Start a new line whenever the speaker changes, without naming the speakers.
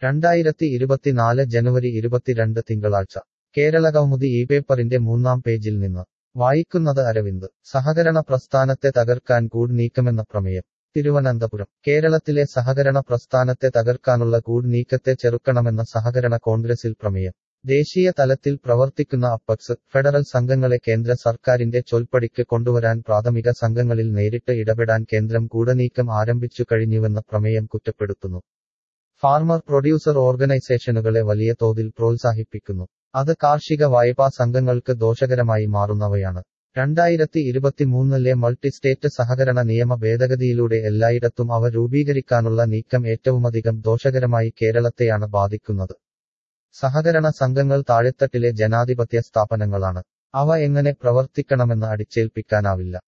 രണ്ടായിരത്തി ഇരുപത്തിനാല് ജനുവരി ഇരുപത്തിരണ്ട് തിങ്കളാഴ്ച കേരള കൗമുദി ഈ പേപ്പറിന്റെ മൂന്നാം പേജിൽ നിന്ന് വായിക്കുന്നത് അരവിന്ദ് സഹകരണ പ്രസ്ഥാനത്തെ തകർക്കാൻ ഗൂഢ് നീക്കമെന്ന പ്രമേയം തിരുവനന്തപുരം കേരളത്തിലെ സഹകരണ പ്രസ്ഥാനത്തെ തകർക്കാനുള്ള ഗൂഢ് നീക്കത്തെ ചെറുക്കണമെന്ന സഹകരണ കോൺഗ്രസിൽ പ്രമേയം ദേശീയ തലത്തിൽ പ്രവർത്തിക്കുന്ന അപ്പക്സ് ഫെഡറൽ സംഘങ്ങളെ കേന്ദ്ര സർക്കാരിന്റെ ചൊൽപ്പടിക്ക് കൊണ്ടുവരാൻ പ്രാഥമിക സംഘങ്ങളിൽ നേരിട്ട് ഇടപെടാൻ കേന്ദ്രം ഗൂഢനീക്കം ആരംഭിച്ചു കഴിഞ്ഞുവെന്ന പ്രമേയം കുറ്റപ്പെടുത്തുന്നു ഫാർമർ പ്രൊഡ്യൂസർ ഓർഗനൈസേഷനുകളെ വലിയ തോതിൽ പ്രോത്സാഹിപ്പിക്കുന്നു അത് കാർഷിക വായ്പാ സംഘങ്ങൾക്ക് ദോഷകരമായി മാറുന്നവയാണ് രണ്ടായിരത്തി ഇരുപത്തിമൂന്നിലെ മൾട്ടി സ്റ്റേറ്റ് സഹകരണ നിയമ ഭേദഗതിയിലൂടെ എല്ലായിടത്തും അവ രൂപീകരിക്കാനുള്ള നീക്കം ഏറ്റവുമധികം ദോഷകരമായി കേരളത്തെയാണ് ബാധിക്കുന്നത് സഹകരണ സംഘങ്ങൾ താഴെത്തട്ടിലെ ജനാധിപത്യ സ്ഥാപനങ്ങളാണ് അവ എങ്ങനെ പ്രവർത്തിക്കണമെന്ന് അടിച്ചേൽപ്പിക്കാനാവില്ല